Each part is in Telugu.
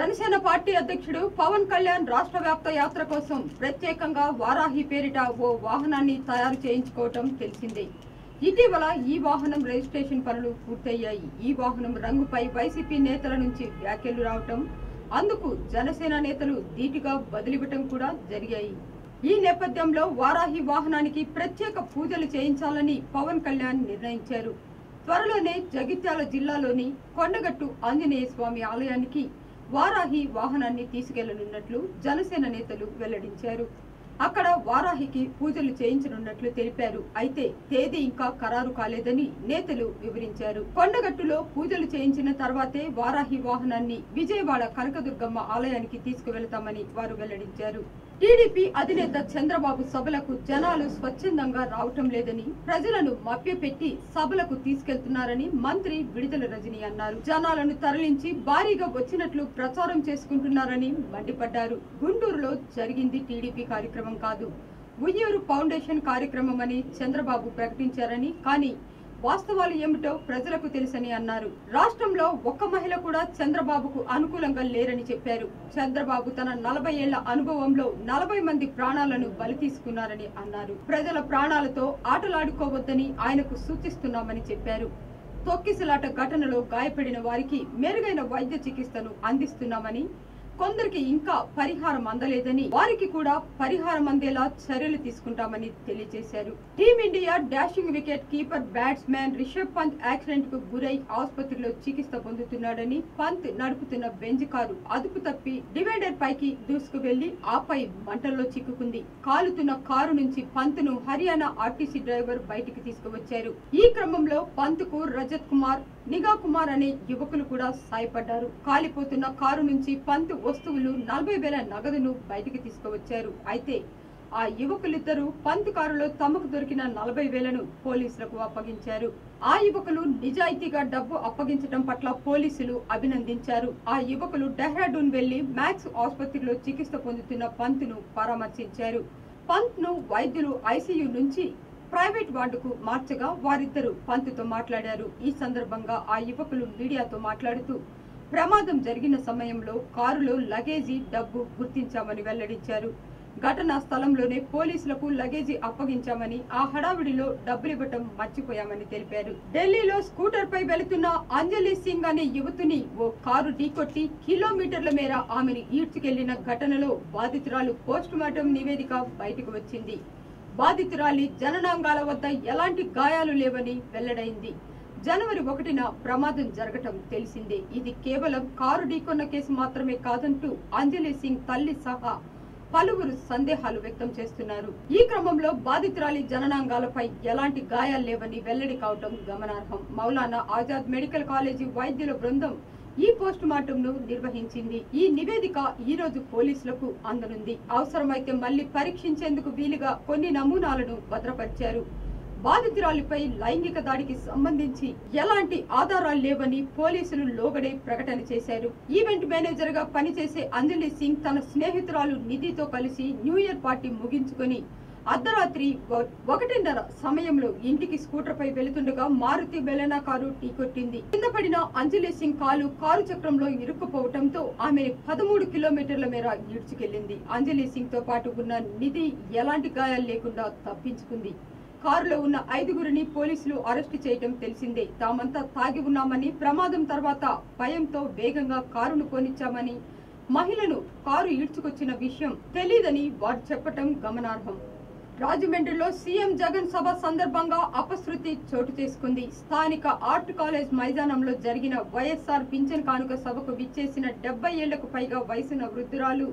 జనసేన పార్టీ అధ్యక్షుడు పవన్ కళ్యాణ్ రాష్ట్ర వ్యాప్త యాత్ర కోసం ప్రత్యేకంగా వారాహి పేరిట ఓ వాహనాన్ని తయారు చేయించుకోవటం తెలిసిందే ఇటీవల ఈ వాహనం రిజిస్ట్రేషన్ పనులు పూర్తయ్యాయి ఈ వాహనం రంగుపై వైసీపీ నేతల నుంచి వ్యాఖ్యలు రావటం అందుకు జనసేన నేతలు ధీటుగా బదిలివ్వటం కూడా జరిగాయి ఈ నేపథ్యంలో వారాహి వాహనానికి ప్రత్యేక పూజలు చేయించాలని పవన్ కళ్యాణ్ నిర్ణయించారు త్వరలోనే జగిత్యాల జిల్లాలోని కొండగట్టు ఆంజనేయ స్వామి ఆలయానికి వారాహి వాహనాన్ని తీసుకెళ్లనున్నట్లు జనసేన నేతలు వెల్లడించారు అక్కడ వారాహికి పూజలు చేయించనున్నట్లు తెలిపారు అయితే తేదీ ఇంకా ఖరారు కాలేదని నేతలు వివరించారు కొండగట్టులో పూజలు చేయించిన తర్వాతే వారాహి వాహనాన్ని విజయవాడ కనకదుర్గమ్మ ఆలయానికి తీసుకువెళతామని వారు వెల్లడించారు టీడీపీ అధినేత చంద్రబాబు సభలకు జనాలు స్వచ్ఛందంగా రావటం లేదని ప్రజలను మభ్యపెట్టి సభలకు తీసుకెళ్తున్నారని మంత్రి విడుదల రజని అన్నారు జనాలను తరలించి భారీగా వచ్చినట్లు ప్రచారం చేసుకుంటున్నారని మండిపడ్డారు గుంటూరులో జరిగింది టీడీపీ కార్యక్రమం కాదు ఉయ్యూరు ఫౌండేషన్ కార్యక్రమం అని చంద్రబాబు ప్రకటించారని కానీ వాస్తవాలు ఏమిటో ప్రజలకు తెలుసని అన్నారు రాష్ట్రంలో ఒక్క మహిళ కూడా చంద్రబాబుకు అనుకూలంగా లేరని చెప్పారు చంద్రబాబు తన నలభై ఏళ్ల అనుభవంలో నలభై మంది ప్రాణాలను బలి తీసుకున్నారని అన్నారు ప్రజల ప్రాణాలతో ఆటలాడుకోవద్దని ఆయనకు సూచిస్తున్నామని చెప్పారు తొక్కిసలాట ఘటనలో గాయపడిన వారికి మెరుగైన వైద్య చికిత్సను అందిస్తున్నామని కొందరికి ఇంకా పరిహారం అందలేదని వారికి కూడా పరిహారం అందేలా చర్యలు తీసుకుంటామని తెలియజేశారు team India dashing wicketkeeper batsmen Rishabh Pant accident కు గురై ఆసుపత్రిలో చికిత్స పొందుతున్నాడని పంత్ నడుపుతున్న బెంజ్ కారు అదుపు తప్పి డివైడర్ పైకి దూసుకు వెళ్లి ఆపై మంటల్లో చిక్కుకుంది కాలుతున్న కారు నుంచి పంత్ ను హర్యానా ఆర్టీసీ డ్రైవర్ బయటికి తీసుకువచ్చారు ఈ క్రమంలో పంత్ కు రజత్ కుమార్ నిఘా కుమార్ అనే యువకులు కూడా సాయపడ్డారు కాలిపోతున్న కారు నుంచి పంత్ వస్తువులు నలభై వేల నగదును బయటికి తీసుకువచ్చారు అయితే ఆ యువకులిద్దరూ పంత్ కారులో తమకు దొరికిన నలభై వేలను పోలీసులకు అప్పగించారు ఆ యువకులు నిజాయితీగా డబ్బు అప్పగించడం పట్ల పోలీసులు అభినందించారు ఆ యువకులు డెహ్రాడూన్ వెళ్లి మ్యాక్స్ ఆసుపత్రిలో చికిత్స పొందుతున్న పంత్ను పరామర్శించారు పంత్ ను వైద్యులు ఐసీయూ నుంచి ప్రైవేట్ వార్డుకు మార్చగా వారిద్దరూ పంత్తో మాట్లాడారు ఈ సందర్భంగా ఆ యువకులు మీడియాతో మాట్లాడుతూ ప్రమాదం జరిగిన సమయంలో కారులో లగేజీ డబ్బు గుర్తించామని వెల్లడించారు ఘటనా స్థలంలోనే పోలీసులకు లగేజీ అప్పగించామని ఆ హడావిడిలో డబ్బులివ్వటం మర్చిపోయామని తెలిపారు ఢిల్లీలో స్కూటర్ పై వెళుతున్న అంజలి సింగ్ అనే యువతిని ఓ కారు ఢీకొట్టి కిలోమీటర్ల మేర ఆమెను ఈడ్చుకెళ్లిన ఘటనలో బాధితురాలు పోస్ట్ మార్టం నివేదిక బయటకు వచ్చింది బాధితురాలి జననాంగాల వద్ద ఎలాంటి గాయాలు లేవని వెల్లడైంది జనవరి ఒకటిన ప్రమాదం జరగటం తెలిసిందే ఇది కేవలం కారు ఢీకొన్న కేసు మాత్రమే కాదంటూ అంజలి సింగ్ తల్లి సహా పలువురు సందేహాలు వ్యక్తం చేస్తున్నారు ఈ క్రమంలో బాధితురాలి జననాంగాలపై ఎలాంటి గాయాలు లేవని వెల్లడి కావటం గమనార్హం మౌలానా ఆజాద్ మెడికల్ కాలేజీ వైద్యుల బృందం ఈ పోస్ట్ మార్టం ను నిర్వహించింది ఈ నివేదిక ఈ రోజు పోలీసులకు అందనుంది అవసరమైతే మళ్లీ పరీక్షించేందుకు వీలుగా కొన్ని నమూనాలను భద్రపరిచారు బాధితురాలిపై లైంగిక దాడికి సంబంధించి ఎలాంటి ఆధారాలు లేవని పోలీసులు లోగడే ప్రకటన చేశారు ఈవెంట్ మేనేజర్ గా పనిచేసే అంజలి సింగ్ తన స్నేహితురాలు నిధితో కలిసి న్యూ ఇయర్ పార్టీ ముగించుకొని అర్ధరాత్రి ఒ- ఒకటిన్నర సమయంలో ఇంటికి స్కూటర్ పై వెళుతుండగా మారుతి బెలెనా కారు ఢీకొట్టింది కింద పడిన అంజలి సింగ్ కాలు కారు చక్రంలో ఇరుక్కుపోవడంతో ఆమె పదమూడు కిలోమీటర్ల మేర ఈడ్చుకెళ్లింది అంజలి సింగ్ తో పాటు ఉన్న నిధి ఎలాంటి గాయాలు లేకుండా తప్పించుకుంది కారులో ఉన్న ఐదుగురిని పోలీసులు అరెస్టు చేయడం తెలిసిందే తామంతా తాగి ఉన్నామని ప్రమాదం తర్వాత భయంతో వేగంగా కారును కొనిచ్చామని మహిళను కారు ఈడ్చుకొచ్చిన విషయం తెలీదని వారు చెప్పటం గమనార్హం రాజమండ్రిలో సీఎం జగన్ సభ సందర్భంగా అపశృతి చోటు చేసుకుంది స్థానిక ఆర్ట్ కాలేజ్ మైదానంలో జరిగిన వైఎస్ఆర్ పింఛన్ కానుక సభకు విచ్చేసిన డెబ్బై ఏళ్లకు పైగా వయసున్న వృద్ధురాలు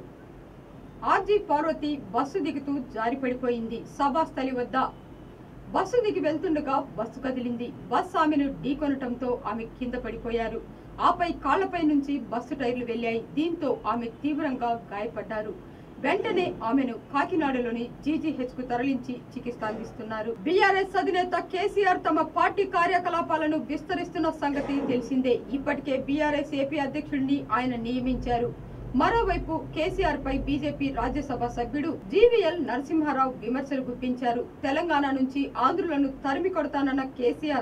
ఆర్జీ పార్వతి బస్సు దిగుతూ జారిపడిపోయింది సభాస్థలి వద్ద బస్సు దిగి వెళ్తుండగా బస్సు కదిలింది బస్సు ఆమెను ఢీకొనటంతో ఆమె కింద పడిపోయారు ఆపై కాళ్లపై నుంచి బస్సు టైర్లు వెళ్లాయి దీంతో ఆమె తీవ్రంగా గాయపడ్డారు వెంటనే ఆమెను కాకినాడలోని జీజీహెచ్ కు తరలించి చికిత్స అందిస్తున్నారు బీఆర్ఎస్ అధినేత కేసీఆర్ తమ పార్టీ కార్యకలాపాలను విస్తరిస్తున్న సంగతి తెలిసిందే ఇప్పటికే బీఆర్ఎస్ ఏపీ అధ్యక్షుడిని ఆయన నియమించారు మరోవైపు కేసీఆర్ పై బీజేపీ రాజ్యసభ సభ్యుడు జీవీఎల్ నరసింహారావు విమర్శలు గుప్పించారు తెలంగాణ నుంచి ఆంధ్రులను తరిమి కొడతానన్న కేసీఆర్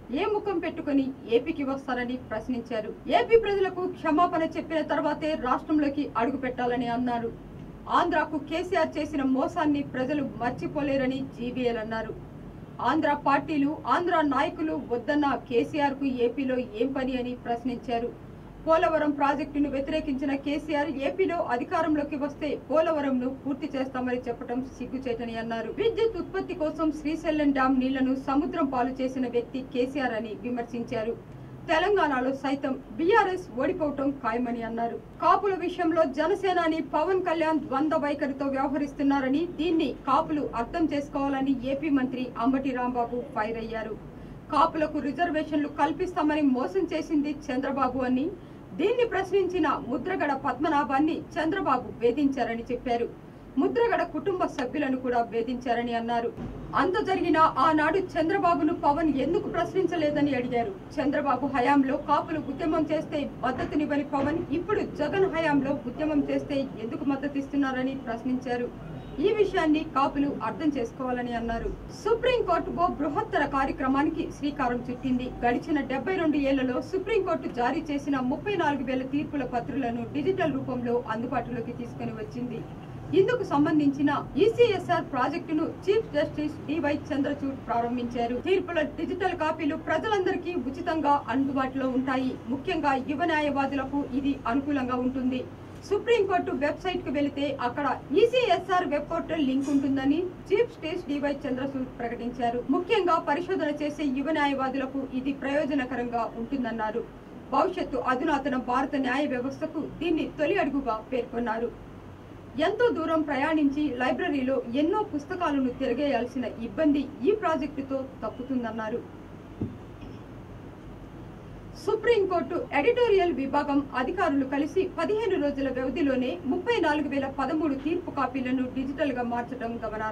ఏ ముఖం పెట్టుకుని ఏపీకి వస్తారని ప్రశ్నించారు ఏపీ ప్రజలకు క్షమాపణ చెప్పిన తర్వాతే రాష్ట్రంలోకి అడుగు పెట్టాలని అన్నారు ఆంధ్రాకు కేసీఆర్ చేసిన మోసాన్ని ప్రజలు మర్చిపోలేరని జీవీఎల్ అన్నారు ఆంధ్ర పార్టీలు ఆంధ్ర నాయకులు వద్దన్న కేసీఆర్ కు ఏపీలో ఏం పని అని ప్రశ్నించారు పోలవరం ప్రాజెక్టును వ్యతిరేకించిన కేసీఆర్ ఏపీలో అధికారంలోకి వస్తే పోలవరంను పూర్తి చేస్తామని చెప్పడం సిగ్గుచేటని అన్నారు విద్యుత్ ఉత్పత్తి కోసం శ్రీశైలం డ్యాం నీళ్లను సముద్రం పాలు చేసిన వ్యక్తి కేసీఆర్ అని విమర్శించారు తెలంగాణలో సైతం బీఆర్ఎస్ ఓడిపోవటం ఖాయమని అన్నారు కాపుల విషయంలో జనసేనాని పవన్ కళ్యాణ్ ద్వంద్వ వైఖరితో వ్యవహరిస్తున్నారని దీన్ని కాపులు అర్థం చేసుకోవాలని ఏపీ మంత్రి అంబటి రాంబాబు ఫైర్ అయ్యారు కాపులకు రిజర్వేషన్లు కల్పిస్తామని మోసం చేసింది చంద్రబాబు అని దీన్ని ప్రశ్నించిన ముద్రగడ పద్మనాభాన్ని చంద్రబాబు వేధించారని చెప్పారు ముద్రగడ కుటుంబ సభ్యులను కూడా వేధించారని అన్నారు అంత జరిగినా ఆనాడు చంద్రబాబును పవన్ ఎందుకు ప్రశ్నించలేదని అడిగారు చంద్రబాబు హయాంలో కాపులు ఉద్యమం చేస్తే మద్దతునివ్వని పవన్ ఇప్పుడు జగన్ హయాంలో ఉద్యమం చేస్తే ఎందుకు మద్దతిస్తున్నారని ప్రశ్నించారు ఈ విషయాన్ని కాపులు అర్థం చేసుకోవాలని అన్నారు సుప్రీంకోర్టు ఓ బృహత్తర కార్యక్రమానికి శ్రీకారం చుట్టింది గడిచిన డెబ్బై రెండు ఏళ్లలో సుప్రీంకోర్టు జారీ చేసిన ముప్పై నాలుగు వేల తీర్పుల పత్రులను డిజిటల్ రూపంలో అందుబాటులోకి తీసుకుని వచ్చింది ఇందుకు సంబంధించిన ఈసీఎస్ఆర్ ప్రాజెక్టును చీఫ్ జస్టిస్ డివై చంద్రచూడ్ ప్రారంభించారు తీర్పుల డిజిటల్ కాపీలు ప్రజలందరికీ ఉచితంగా అందుబాటులో ఉంటాయి ముఖ్యంగా యువ న్యాయవాదులకు ఇది అనుకూలంగా ఉంటుంది సుప్రీంకోర్టు వెబ్సైట్ కు వెళితే అక్కడ ఈసీఎస్ఆర్ వెబ్ పోర్టల్ లింక్ ఉంటుందని చీఫ్ జస్టిస్ డివై చంద్రచూడ్ ప్రకటించారు ముఖ్యంగా పరిశోధన చేసే యువ న్యాయవాదులకు ఇది ప్రయోజనకరంగా ఉంటుందన్నారు భవిష్యత్తు అధునాతన భారత న్యాయ వ్యవస్థకు దీన్ని తొలి అడుగుగా పేర్కొన్నారు ఎంతో దూరం ప్రయాణించి లైబ్రరీలో ఎన్నో పుస్తకాలను తిరగేయాల్సిన ఇబ్బంది ఈ ప్రాజెక్టుతో తప్పుతుందన్నారు సుప్రీంకోర్టు ఎడిటోరియల్ విభాగం అధికారులు కలిసి పదిహేను రోజుల వ్యవధిలోనే ముప్పై నాలుగు వేల పదమూడు తీర్పు కాపీలను డిజిటల్ గా మార్చడం గమనార్హం